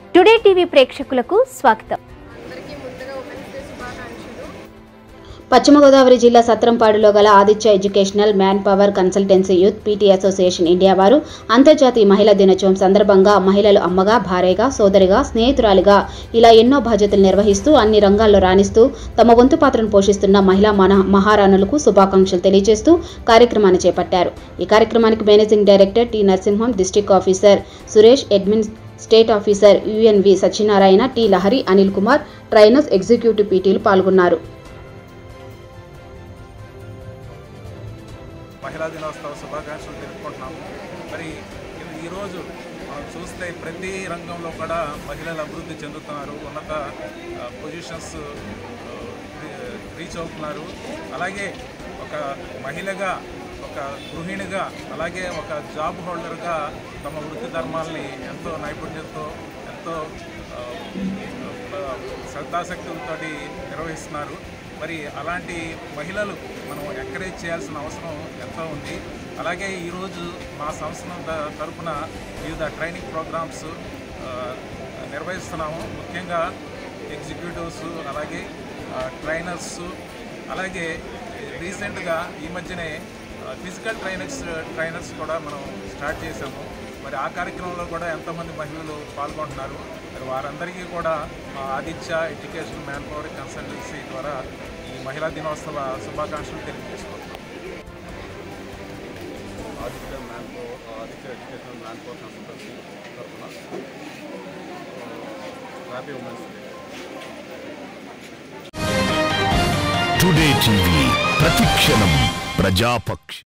today TV ప్రేక్షకులకు స్వాగతం అందరికీ ముందుగా ఉమెన్స్ డే శుభాకాంక్షలు పశ్చిమ గోదావరి జిల్లా సత్రంపాడులో గల Aditya educational man power consultancy youth PT association India వారు అంతర్జాతీయ మహిళా దినోత్సవం సందర్భంగా మహిళలు అమ్మగా భార్యగా సోదరిగా స్నేహితురాలిగా ఇలా ఎన్నో బాధ్యతలు నిర్వహిస్తూ అన్ని రంగాల్లో రాణిస్తూ తమ వంతు పాత్రను పోషిస్తున్న మహిళా మన మహారాణులకు శుభాకాంక్షలు తెలియజేస్తూ కార్యక్రమాన్ని చేపట్టారు ఈ కార్యక్రమానికి managing director T Narasimham district officer Suresh admin state officer UNV Satyanarayana T Lahari Anil Kumar trainers executive పీటీలు పాల్గొన్నారు మహిళా దినోత్సవ శుభాకాంక్షలు తెలుపుకుంటున్నాము మరి ఈ- ఈరోజు మనం చూస్తే ప్రతి రంగంలో కూడా మహిళలు అభివృద్ధి చెందుతున్నారు ఉన్నత ఆ, పొజిషన్స్ ఆ, రీ- రీచ్ అవుతున్నారు అలాగే ఒక మహిళగా ఒక గృహిణిగా అలాగే ఒక జాబ్ హోల్డర్గా తమ వృత్తి ధర్మాల్ని ఎంతో నైపుణ్యంతో ఎంతో ఆ, ఆ, శ్రద్ధాశక్తులతో నిర్వహిస్తున్నారు మరి అలాంటి మహిళలు మనం ఎంకరేజ్ చేయాల్సిన అవసరం ఎంతో ఉంది అలాగే ఈరోజు మా సంస్థ త- తరపున వివిధ ట్రైనింగ్ ప్రోగ్రామ్స్ ఆ, నిర్వహిస్తున్నాము ముఖ్యంగా ఎగ్జిక్యూటివ్స్ అలాగే ఆ, ట్రైనర్స్ అలాగే రీసెంట్గా ఈ మధ్యనే ఆ, ఫిజికల్ ట్రైనర్స్ ట్రైనర్స్ కూడా మనం స్టార్ట్ చేశాము మరి ఆ కార్యక్రమంలో కూడా ఎంతోమంది మహిళలు పాల్గొంటున్నారు మరి వారందరికీ కూడా మా Aditya education man power consultancy ద్వారా ఈ మహిళా దినోత్సవ శుభాకాంక్షలు తెలియజేసుకుంటున్నాం Aditya man power Aditya educational man power consultancy తరఫున happy women's day today TV ప్రతిక్షణం ప్రజాపక్ష